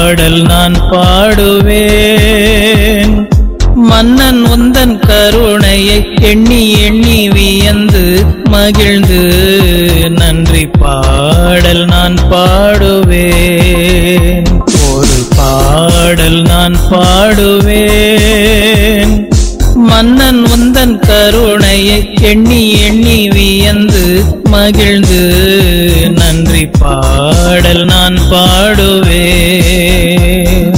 பாடல் நான் பாடுவேன் மன்னன் உந்தன் கருணையை எண்ணி எண்ணி வியந்து மகிழ்ந்து நன்றி பாடல் நான் பாடுவேன் ஒரு பாடல் நான் பாடுவேன் மன்னன் உந்தன் கருணையை எண்ணி எண்ணி வியந்து மகிழ்ந்து நன்றி பாடல் நான் பாடுவேன்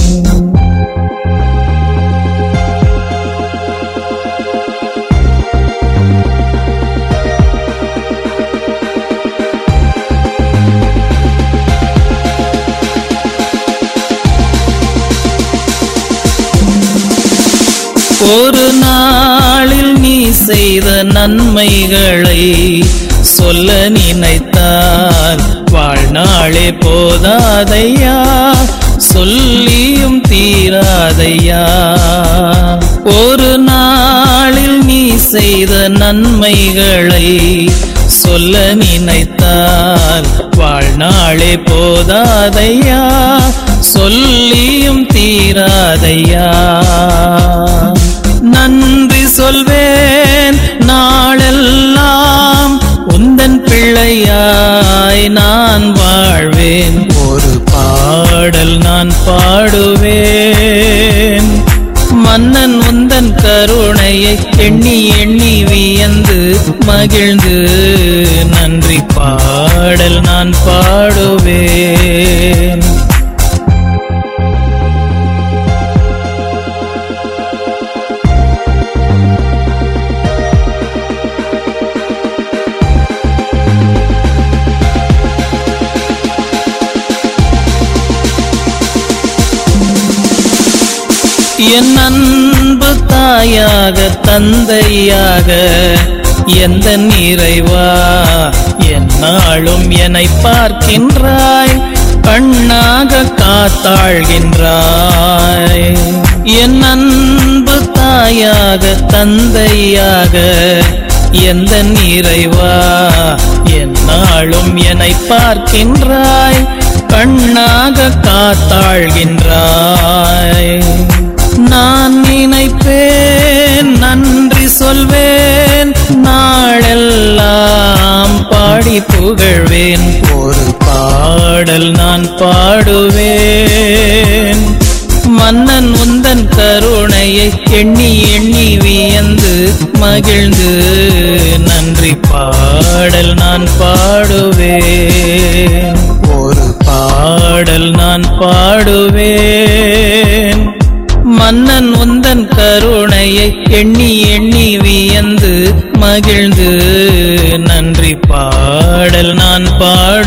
ஒரு நாளில் நீ செய்த நன்மைகளை சொல்ல நினைத்தால் வாழ்நாளே போதாதையா சொல்லியும் தீராதையா ஒரு நாளில் நீ செய்த நன்மைகளை சொல்ல நினைத்தால் வாழ்நாளே போதாதையா சொல்லியும் தீராதையா நன்றி சொல்வேன் நாளெல்லாம் உந்தன் பிள்ளையாய் நான் வாழ்வேன் ஒரு பாடல் நான் பாடுவேன் மன்னன் உந்தன் கருணையை எண்ணி எண்ணி வியந்து மகிழ்ந்து நன்றி பாடல் நான் பாடுவேன் என் அன்பு தாயாக தந்தையாக எந்த நிறைவா என்னாலும் என்னை பார்க்கின்றாய் கண்ணாக காத்தாழ்கின்றாய் என் அன்பு தாயாக தந்தையாக எந்த நிறைவா என்னாலும் என்னை பார்க்கின்றாய் கண்ணாக காத்தாழ்கின்றாய் நான் நினைப்பேன் நன்றி சொல்வேன் நாளெல்லாம் பாடி புகழ்வேன் ஒரு பாடல் நான் பாடுவேன் மன்னன் உந்தன் கருணையை எண்ணி எண்ணி வியந்து மகிழ்ந்து நன்றி பாடல் நான் பாடுவேன் ஒரு பாடல் நான் பாடுவேன் மன்னன் உந்தன் கருணையை எண்ணி எண்ணி வியந்து மகிழ்ந்து நன்றி பாடல் நான் பாடு